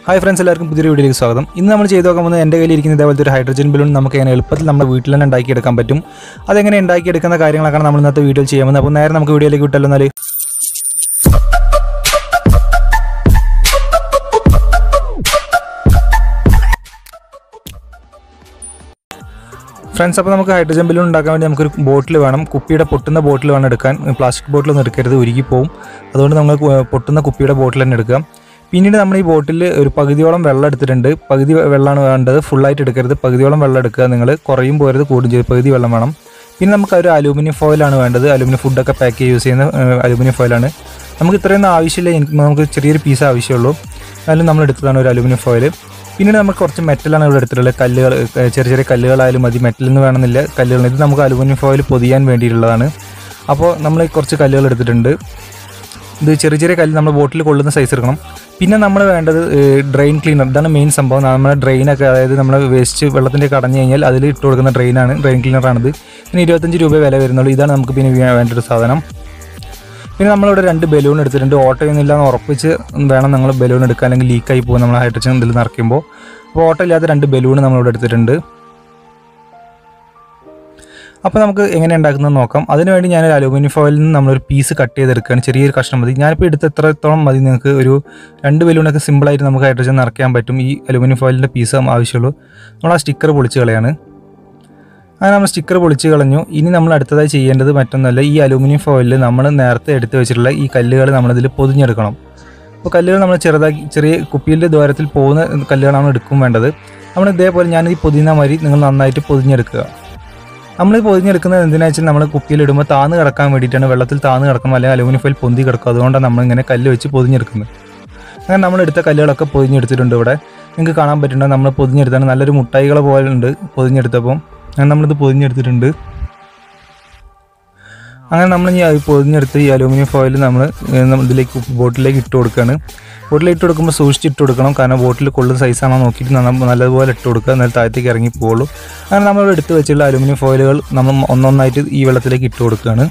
hi friends എല്ലാവർക്കും പുതിയൊരു വീഡിയോയിലേക്ക് സ്വാഗതം ഇന്ന് നമ്മൾ ചെയ്ത് നോക്കാൻ പോകുന്നത് എൻ്റെ കയ്യിൽ ഇരിക്കുന്ന ഇതേപോലത്തെ ഒരു ഹൈഡ്രജൻ ബലൂൺ നമുക്ക് എങ്ങനെ എളുപ്പത്തിൽ നമ്മുടെ വീട്ടിൽ തന്നെ ഉണ്ടാക്കിയെടുക്കാൻ പറ്റും അതെങ്ങനെ ഉണ്ടാക്കിയെടുക്കുന്ന കാര്യങ്ങളൊക്കെയാണ് നമ്മൾ ഇന്നത്തെ വീഡിയോയിൽ ചെയ്യാൻ അപ്പോൾ നേരെ നമുക്ക് വീഡിയോയിലേക്ക് വിട്ടല്ലോ എന്നാൽ ഫ്രണ്ട്സ് അപ്പോൾ നമുക്ക് ഹൈഡ്രജൻ ബലൂൺ ഉണ്ടാക്കാൻ വേണ്ടി നമുക്കൊരു ബോട്ടിൽ വേണം കുപ്പിയുടെ പൊട്ടുന്ന ബോട്ടിൽ വേണം എടുക്കാൻ പ്ലാസ്റ്റിക് ബോട്ടിലൊന്നും എടുക്കരുത് ഉരുകി പോവും അതുകൊണ്ട് നമ്മൾ കു- പൊട്ടുന്ന കുപ്പിയുടെ ബോട്ടിൽ തന്നെ എടുക്കാം പിന്നീട് നമ്മൾ ഈ ബോട്ടിൽ ഒരു പകുതിയോളം വെള്ളം എടുത്തിട്ടുണ്ട് പകുതി വെള്ളമാണ് വേണ്ടത് ഫുള്ളായിട്ട് എടുക്കരുത് പകുതിയോളം വെള്ളം എടുക്കുക നിങ്ങൾ കുറയും പോരുത് കൂടും ചെയ്ത് പകുതി വെള്ളം വേണം പിന്നെ നമുക്ക് ഒരു അലൂമിനിയം ഫോയിലാണ് വേണ്ടത് അലൂമിനിയം ഫുഡൊക്കെ പാക്ക് ചെയ്ത് യൂസ് ചെയ്യുന്ന അലൂമിനിയം ഫോയിലാണ് നമുക്ക് ഇത്രയൊന്നും ആവശ്യമില്ല എനിക്ക് നമുക്ക് ചെറിയൊരു പീസ് ആവശ്യമുള്ളൂ എന്നാലും നമ്മൾ എടുത്തതാണ് ഒരു അലൂമിനിയം ഫോയിൽ പിന്നീട് നമുക്ക് കുറച്ച് മെറ്റലാണ് ഇവിടെ എടുത്തിട്ടുള്ളത് കല്ലുകൾ ഏഹ് ചെറിയ ചെറിയ കല്ലുകളായാലും മതി മെറ്റലിൽ നിന്ന് വേണമെന്നില്ല കല്ലുകൾ ഇത് നമുക്ക് അലുമിനിയം ഫോയിൽ പൊതിയാൻ വേണ്ടിയിട്ടുള്ളതാണ് അപ്പോൾ നമ്മൾ കുറച്ച് കല്ലുകൾ എടുത്തിട്ടുണ്ട് ഇത് ചെറിയ ചെറിയ കല്ല് നമ്മൾ ബോട്ടിൽ കൊള്ളുന്ന സൈസ് എടുക്കണം പിന്നെ നമ്മൾ വേണ്ടത് ഡ്രെയിൻ ക്ലീനർ ഇതാണ് മെയിൻ സംഭവം നമ്മുടെ ഡ്രെയിനൊക്കെ അതായത് നമ്മൾ വേസ്റ്റ് വെള്ളത്തിൻ്റെ കടഞ്ഞു കഴിഞ്ഞാൽ അതിൽ ഇട്ട് കൊടുക്കുന്ന ഡ്രെയിനാണ് ഡ്രെയിൻ ക്ലീനറാണിത് പിന്നെ ഇരുപത്തഞ്ച് രൂപ വില വരുന്നുള്ളൂ ഇതാണ് നമുക്ക് പിന്നെ വേ- വേണ്ട ഒരു സാധനം പിന്നെ നമ്മളിവിടെ രണ്ട് ബലൂൺ എടുത്തിട്ടുണ്ട് ഓട്ടയൊന്നുമില്ല എന്ന് ഉറപ്പിച്ച് വേണം നമ്മൾ ബലൂൺ എടുക്കാൻ അല്ലെങ്കിൽ ലീക്കായി പോകും നമ്മൾ ഹൈഡ്രജൻ ഇതിൽ നിറയ്ക്കുമ്പോൾ അപ്പോൾ ഓട്ടം ഇല്ലാത്ത രണ്ട് ബലൂൺ നമ്മളിവിടെ എടുത്തിട്ടുണ്ട് അപ്പോൾ നമുക്ക് എങ്ങനെ ഉണ്ടാക്കുന്നത് നോക്കാം അതിനുവേണ്ടി ഞാൻ ഒരു അലൂമിനിയം ഫോയിലിൽ നിന്ന് നമ്മളൊരു പീസ് കട്ട് ചെയ്തെടുക്കുകയാണ് ചെറിയൊരു കഷ്ണം മതി ഞാനിപ്പോൾ എടുത്ത് എത്രത്തോളം മതി നിങ്ങൾക്ക് ഒരു രണ്ട് ബലൂണൊക്കെ സിമ്പിളായിട്ട് നമുക്ക് ഹൈഡ്രജൻ നിറയ്ക്കാൻ പറ്റും ഈ അലൂമിനിയം ഫോയിലിൻ്റെ പീസ് ആവശ്യമുള്ളൂ നമ്മൾ ആ സ്റ്റിക്കർ പൊളിച്ച് കളയാണ് അങ്ങനെ നമ്മൾ സ്റ്റിക്കർ പൊളിച്ച് കളഞ്ഞു ഇനി നമ്മൾ അടുത്തതായി ചെയ്യേണ്ടത് മറ്റൊന്നുമല്ല ഈ അലൂമിനിയം ഫോയിലിൽ നമ്മൾ നേരത്തെ എടുത്ത് വെച്ചിട്ടുള്ള ഈ കല്ലുകൾ നമ്മളിതിൽ പൊതിഞ്ഞെടുക്കണം അപ്പോൾ കല്ലുകൾ നമ്മൾ ചെറുതാക്കി ചെറിയ കുപ്പിയുടെ ദ്വാരത്തിൽ പോകുന്ന കല്ലുകളാണ് എടുക്കും വേണ്ടത് നമ്മൾ ഇതേപോലെ ഞാൻ ഈ പൊതിയുന്ന മാതിരി നിങ്ങൾ നന്നായിട്ട് പൊതിഞ്ഞെടുക്കുക നമ്മൾ ഈ പൊതിഞ്ഞെടുക്കുന്നത് എന്തിനാ വെച്ചാൽ നമ്മൾ കുപ്പിയിലിടുമ്പോൾ താന്ന് കിടക്കാൻ വേണ്ടിയിട്ടാണ് വെള്ളത്തിൽ താന്ന് കിടക്കണം അല്ലെങ്കിൽ അലൂമിനിയം ഫോയിൽ പൊന്തി കിടക്കും അതുകൊണ്ടാണ് നമ്മളിങ്ങനെ കല്ല് വെച്ച് പൊതിഞ്ഞെടുക്കുന്നത് അങ്ങനെ നമ്മൾ എടുത്ത കല്ലുകളൊക്കെ പൊതിഞ്ഞെടുത്തിട്ടുണ്ട് ഇവിടെ നിങ്ങൾക്ക് കാണാൻ പറ്റുന്നുണ്ട് നമ്മൾ പൊതിഞ്ഞെടുത്താണ് നല്ലൊരു മുട്ടായികളെ പോലെ ഉണ്ട് പൊതിഞ്ഞെടുത്തപ്പോൾ അങ്ങനെ നമ്മളിത് പൊതിഞ്ഞെടുത്തിട്ടുണ്ട് അങ്ങനെ നമ്മൾ ഈ പൊതിഞ്ഞെടുത്ത് ഈ അലൂമിനിയം ഫോയിൽ നമ്മൾ നമ്മൾ ഇതിലേക്ക് ഉപ്പ് ബോട്ടിലേക്ക് ഇട്ട് കൊടുക്കുകയാണ് ബോട്ടിൽ ഇട്ട് കൊടുക്കുമ്പോൾ സൂക്ഷിച്ച് ഇട്ട് കൊടുക്കണം കാരണം ബോട്ടിൽ കൊള്ളുന്ന സൈസാണോ നോക്കിയിട്ട് നന്ന- നല്ലതുപോലെ ഇട്ട് കൊടുക്കുക എന്നാൽ താഴത്തേക്ക് ഇറങ്ങി പോവുള്ളൂ അങ്ങനെ നമ്മൾ എടുത്ത് വെച്ചുള്ള അലൂമിനിയം ഫോയിലുകൾ നമ്മൾ ഒന്നൊന്നായിട്ട് ഈ വെള്ളത്തിലേക്ക് ഇട്ട് കൊടുക്കുകയാണ്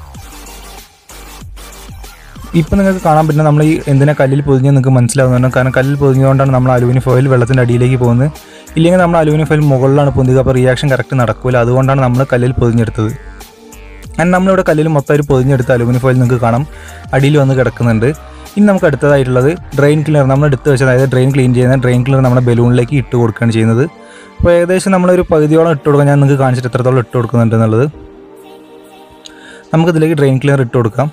ഇപ്പം നിങ്ങൾക്ക് കാണാൻ പറ്റുന്ന നമ്മൾ ഈ എന്തിനാ കല്ലിൽ പൊതിഞ്ഞ് നിങ്ങൾക്ക് മനസ്സിലാവുന്നുണ്ട് കാരണം കല്ലിൽ പൊതിഞ്ഞുകൊണ്ടാണ് നമ്മൾ അലുമിനിയം ഫോയിൽ വെള്ളത്തിൻ്റെ അടിയിലേക്ക് പോകുന്നത് ഇല്ലെങ്കിൽ നമ്മൾ അലുമിനിയം ഫോയിൽ മുകളിലാണ് പൊന്തുക അപ്പോൾ റിയാക്ഷൻ കറക്റ്റ് നടക്കില്ല അതുകൊണ്ടാണ് നമ്മൾ കല്ലിൽ പൊതിഞ്ഞെടുത്തത് അങ്ങനെ നമ്മളിവിടെ കല്ലിൽ മൊത്തമായിട്ട് പൊതിഞ്ഞെടുത്ത അലുമിനിയം ഫോയിൽ നിങ്ങൾക്ക് കാണാം അടിയിൽ വന്ന് കിടക്കുന്നുണ്ട് ഇനി നമുക്ക് അടുത്തതായിട്ടുള്ളത് ഡ്രെയിൻ ക്ലീനർ നമ്മൾ എടുത്ത് വെച്ചത് അതായത് ഡ്രെയിൻ ക്ലീൻ ചെയ്യുന്ന ഡ്രെയിൻ ക്ലീനർ നമ്മുടെ ബലൂണിലേക്ക് ഇട്ട് കൊടുക്കുകയാണ് ചെയ്യുന്നത് അപ്പോൾ ഏകദേശം നമ്മളൊരു പകുതിയോളം ഇട്ട് കൊടുക്കാം ഞാൻ നിങ്ങൾക്ക് കാണിച്ചിട്ട് എത്രത്തോളം ഇട്ട് കൊടുക്കുന്നുണ്ട് എന്നുള്ളത് നമുക്കിതിലേക്ക് ഡ്രെയിൻ ക്ലീനർ ഇട്ട് കൊടുക്കാം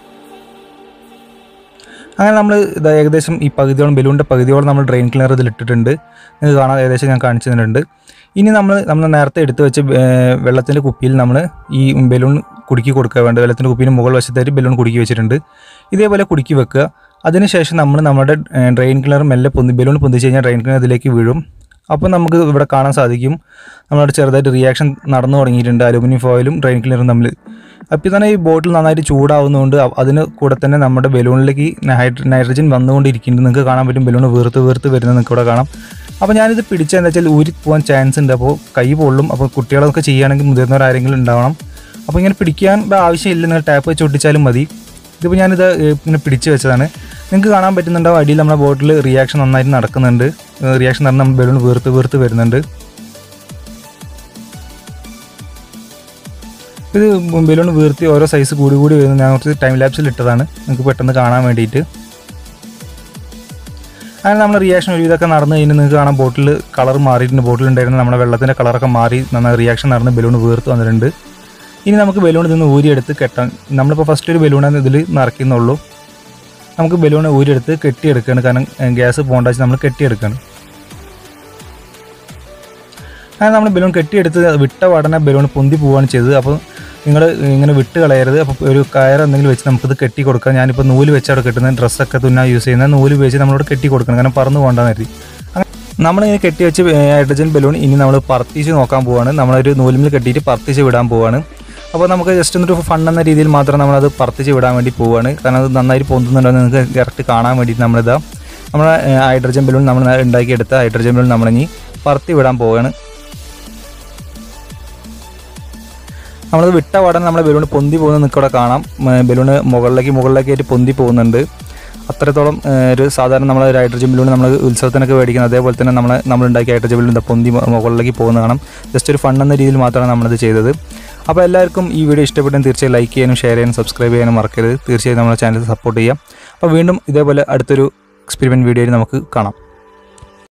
അങ്ങനെ നമ്മൾ ഇതാ ഏകദേശം ഈ പകുതിയോളം ബലൂണിൻ്റെ പകുതിയോളം നമ്മൾ ഡ്രെയിൻ ക്ലീനർ ഇതിൽ ഇട്ടിട്ടുണ്ട് നിങ്ങൾക്ക് കാണാൻ ഏകദേശം ഞാൻ കാണിച്ചു തന്നിട്ടുണ്ട് ഇനി നമ്മൾ നമ്മൾ നേരത്തെ എടുത്തു വെച്ച വെള്ളത്തിൻ്റെ കുപ്പിയിൽ നമ്മൾ ഈ ബലൂൺ കുടുക്കി കൊടുക്കുക വേണ്ട വെള്ളത്തിൻ്റെ കുപ്പിയിൽ മുകൾ വശത്തായിട്ട് ബലൂൺ കുടുക്കി വെച്ചിട്ടുണ്ട് ഇതേപോലെ കുടുക്കി വെക്കുക അതിനുശേഷം നമ്മൾ നമ്മുടെ ഡ്രെയിൻ ക്ലീനർ മെല്ലെ പൊന്തി ബലൂൺ പൊന്തിച്ച് കഴിഞ്ഞാൽ ഡ്രെയിൻ ക്ലീനർ ഇതിലേക്ക് വീഴും അപ്പോൾ നമുക്ക് ഇവിടെ കാണാൻ സാധിക്കും നമ്മളവിടെ ചെറുതായിട്ട് റിയാക്ഷൻ നടന്നു തുടങ്ങിയിട്ടുണ്ട് അലൂമിനിയം ഫോയിലും ഡ്രെയിൻ ക്ലീനറും തമ്മിൽ അപ്പോൾ തന്നെ ഈ ബോട്ടിൽ നന്നായിട്ട് ചൂടാവുന്നതുകൊണ്ട് അ- അതിന് കൂടെ തന്നെ നമ്മുടെ ബലൂണിലേക്ക് ഹൈഡ്ര നൈട്രജൻ വന്നുകൊണ്ടിരിക്കുന്നുണ്ട് നിങ്ങൾക്ക് കാണാൻ പറ്റും ബലൂൺ വീർത്ത് വീർത്ത് വരുന്നത് നിങ്ങൾക്ക് ഇവിടെ കാണാം അപ്പോൾ ഞാനിത് പിടിച്ചത് എന്താ വെച്ചാൽ ഊരി പോകാൻ ചാൻസ് ഉണ്ട് അപ്പോൾ കൈ പൊള്ളും അപ്പോൾ കുട്ടികളൊക്കെ ചെയ്യുകയാണെങ്കിൽ മുതിർന്നവരാരെങ്കിലും ഉണ്ടാവണം അപ്പോൾ ഇങ്ങനെ പിടിക്കാൻ ആവശ്യമില്ല നിങ്ങൾ ടാപ്പ് വെച്ച് ഒട്ടിച്ചാലും മതി ഇതിപ്പോൾ ഞാനിത് ഏഹ്, ഇങ്ങനെ പിടിച്ച് വെച്ചതാണ് നിങ്ങൾക്ക് കാണാൻ പറ്റുന്നുണ്ടാവും അടിയിൽ നമ്മുടെ ബോട്ടിൽ റിയാക്ഷൻ നന്നായിട്ട് നടക്കുന്നുണ്ട് റിയാക്ഷൻ നടന്ന് നമ്മൾ ബലൂൺ വീർത്ത് വീർത്ത് വരുന്നുണ്ട് ഇത് ബലൂൺ വീർത്തി ഓരോ സൈസ് കൂടി കൂടി വരുന്നത് ഞാൻ കുറച്ച് ടൈം ലാപ്സിൽ ഇട്ടതാണ് നിങ്ങൾക്ക് പെട്ടെന്ന് കാണാൻ വേണ്ടിയിട്ട് അങ്ങനെ നമ്മൾ റിയാക്ഷൻ ഒരു ഇതൊക്കെ നടന്നു കഴിഞ്ഞാൽ നിങ്ങൾക്ക് കാണാം ബോട്ടിൽ കളർ മാറിയിട്ടുണ്ട് ബോട്ടിൽ ഉണ്ടായിരുന്ന നമ്മുടെ വെള്ളത്തിൻ്റെ കളറൊക്കെ മാറി നന്നായി റിയാക്ഷൻ നടന്ന് ബലൂൺ വീർത്ത് വന്നിട്ടുണ്ട് ഇനി നമുക്ക് ബലൂൺ നിന്ന് ഊരിയെടുത്ത് കെട്ടാൻ നമ്മളിപ്പോൾ ഫസ്റ്റ് ഒരു ബലൂണാണ് ഇതിൽ നിറയ്ക്കുന്നുള്ളൂ നമുക്ക് ബലൂൺ ഊരിയെടുത്ത് കെട്ടിയെടുക്കുകയാണ് കാരണം ഗ്യാസ് പോകേണ്ട വെച്ച് നമ്മൾ കെട്ടിയെടുക്കുകയാണ് അങ്ങനെ നമ്മൾ ബലൂൺ കെട്ടിയെടുത്ത് വിട്ട പാടനെ ബലൂൺ പൊന്തി പോവുകയാണ് ചെയ്തത് അപ്പോൾ നിങ്ങൾ ഇങ്ങനെ വിട്ട് കളയരുത് അപ്പോൾ ഒരു കയർ എന്തെങ്കിലും വെച്ച് നമുക്കിത് കെട്ടി കൊടുക്കാം ഞാനിപ്പോൾ നൂല് വെച്ച് അവിടെ കെട്ടുന്ന ഡ്രസ്സൊക്കെ തുന്നാൻ യൂസ് ചെയ്യുന്ന നൂല് വെച്ച് നമ്മളോട് കെട്ടി കൊടുക്കണം കാരണം പറന്ന് പോകണ്ടെന്ന് കരുതി അങ്ങനെ നമ്മളിങ്ങനെ കെട്ടി വെച്ച് ഹൈഡ്രജൻ ബലൂൺ ഇനി നമ്മൾ പറത്തിച്ച് നോക്കാൻ പോവാണ് നമ്മളൊരു നൂലിൽ കെട്ടിയിട്ട് പറത്തിച്ച് വിടാൻ പോവാണ് അപ്പോൾ നമുക്ക് ജസ്റ്റ് എന്നൊരു ഫൺ എന്ന രീതിയിൽ മാത്രം നമ്മളത് പറത്തിച്ച് വിടാൻ വേണ്ടി പോവുകയാണ് കാരണം അത് നന്നായിട്ട് പൊന്തുന്നുണ്ടോ എന്ന് നിങ്ങൾക്ക് കറക്റ്റ് കാണാൻ വേണ്ടിയിട്ട് നമ്മളിതാ നമ്മുടെ ഹൈഡ്രജൻ ബലൂൺ നമ്മൾ ഉണ്ടാക്കിയെടുത്ത ഹൈഡ്രജൻ ബലൂൺ നമ്മളിനി പറത്തി വിടാൻ പോവുകയാണ് നമ്മളത് വിട്ട പാടനെ നമ്മുടെ ബലൂൺ പൊന്തി പോകുന്നത് നിങ്ങൾക്ക് ഇവിടെ കാണാം ബലൂൺ മുകളിലേക്ക് മുകളിലേക്കായിട്ട് പൊന്തി പോകുന്നുണ്ട് അത്രത്തോളം ആ, ഒരു സാധാരണ നമ്മൾ ഒരു ഹൈഡ്രജൻ ബലൂൺ നമ്മൾ ഉത്സവത്തിനൊക്കെ മേടിക്കുന്നത് അതേപോലെ തന്നെ നമ്മൾ നമ്മളുണ്ടാക്കിയ ഹൈഡ്രജൻ ബലൂൺ ഇതാ പൊന്തി മു- മുകളിലേക്ക് പോകുന്ന കാണാം ജസ്റ്റ് ഒരു ഫൺ എന്ന രീതിയിൽ മാത്രമാണ് നമ്മളിത് ചെയ്തത് അപ്പോൾ എല്ലാവർക്കും ഈ വീഡിയോ ഇഷ്ടപ്പെട്ടെങ്കിൽ തീർച്ചയായും ലൈക്ക് ചെയ്യാനും ഷെയർ ചെയ്യാനും സബ്സ്ക്രൈബ് ചെയ്യാനും മറക്കരുത് തീർച്ചയായും നമ്മുടെ ചാനൽ സപ്പോർട്ട് ചെയ്യാം അപ്പോൾ വീണ്ടും ഇതേപോലെ അടുത്തൊരു എക്സ്പെരിമെൻറ്റ് വീഡിയോയിൽ നമുക്ക് കാണാം